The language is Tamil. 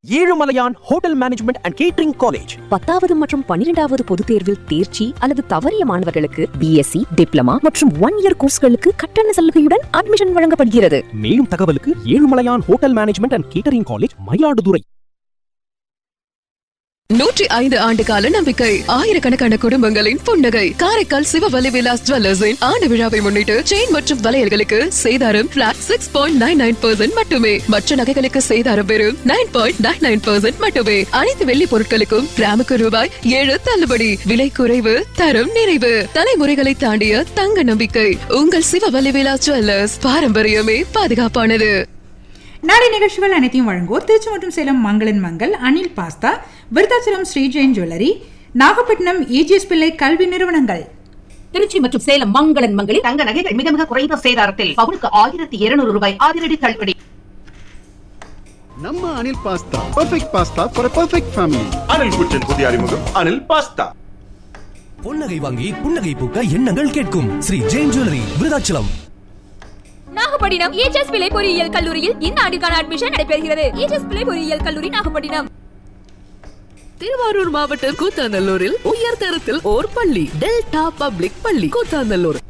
Ezhumalaiyan hotel management and catering college பத்தாவது மற்றும் பன்னிரெண்டாவது பொதுத் தேர்வில் தேர்ச்சி அல்லது தவறிய மாணவர்களுக்கு பிஎஸ்சி டிப்ளமா மற்றும் ஒன் இயர் கோர்ஸ்களுக்கு கட்டண சலுகையுடன் அட்மிஷன் வழங்கப்படுகிறது மேலும் தகவலுக்கு Ezhumalaiyan hotel management and catering college Mayiladuthurai நூற்றி ஐந்து ஆண்டு கால நம்பிக்கை ஆயிரக்கணக்கான குடும்பங்களின் புன்னகை காரைக்கால் சிவவலி விலாஸ் ஜுவல்லர்ஸின் ஆண்டு விழாவை முன்னிட்டு செயின் மற்றும் வளையல்களுக்கு சேதாரம் flat six point nine nine percent மட்டுமே மற்ற நகைகளுக்கு சேதாரம் வெறும் nine point nine nine percent மட்டுமே அனைத்து வெள்ளி பொருட்களுக்கும் கிராமுக்கு ரூபாய் ஏழு தள்ளுபடி விலை குறைவு தரம் நிறைவு தலைமுறைகளை தாண்டிய தங்க நம்பிக்கை உங்கள் சிவவலி விலாஸ் ஜுவல்லர்ஸ் பாரம்பரியமே பாதுகாப்பானது நாளை நிகழ்ச்சிகள் அனைத்தையும் வழங்குவோர் திருச்சி மற்றும் சேலம் மங்களன் மங்கள் Anil pasta Vriddhachalam Sri Jain jewellery Nagapattinam AGS Pillai கல்வி நிறுவனங்கள் திருச்சி மற்றும் சேலம் மங்களன் மங்களில் தங்க நகைகள் மிக மிக குறைந்த சேதாரத்தில் பவுனுக்கு ஆயிரத்தி இருநூறு ரூபாய் அதிரடி தள்ளுபடி ನಮ್ಮ Anil pasta perfect pasta for perfect family Anil குச்சின் புதிய அறிமுகம் அனில் பாஸ்தா புன்னகை வாங்கி புன்னகை பூக்க எண்ணங்கள் கேட்கும் ஸ்ரீ ஜெயின் ஜுவல்லரி விருதாச்சலம் நாகப்பட்டினம் ஏஜஸ் பிள்ளை பொறியியல் கல்லூரியில் இந்த ஆண்டுக்கான அட்மிஷன் நடைபெறுகிறது ஏஜஸ் பிள்ளை பொறியியல் கல்லூரி நாகப்பட்டினம் திருவாரூர் மாவட்டம் கூத்தாநல்லூரில் உயர்தரத்தில் ஓர் பள்ளி டெல்டா பப்ளிக் பள்ளி கூத்தாநல்லூர்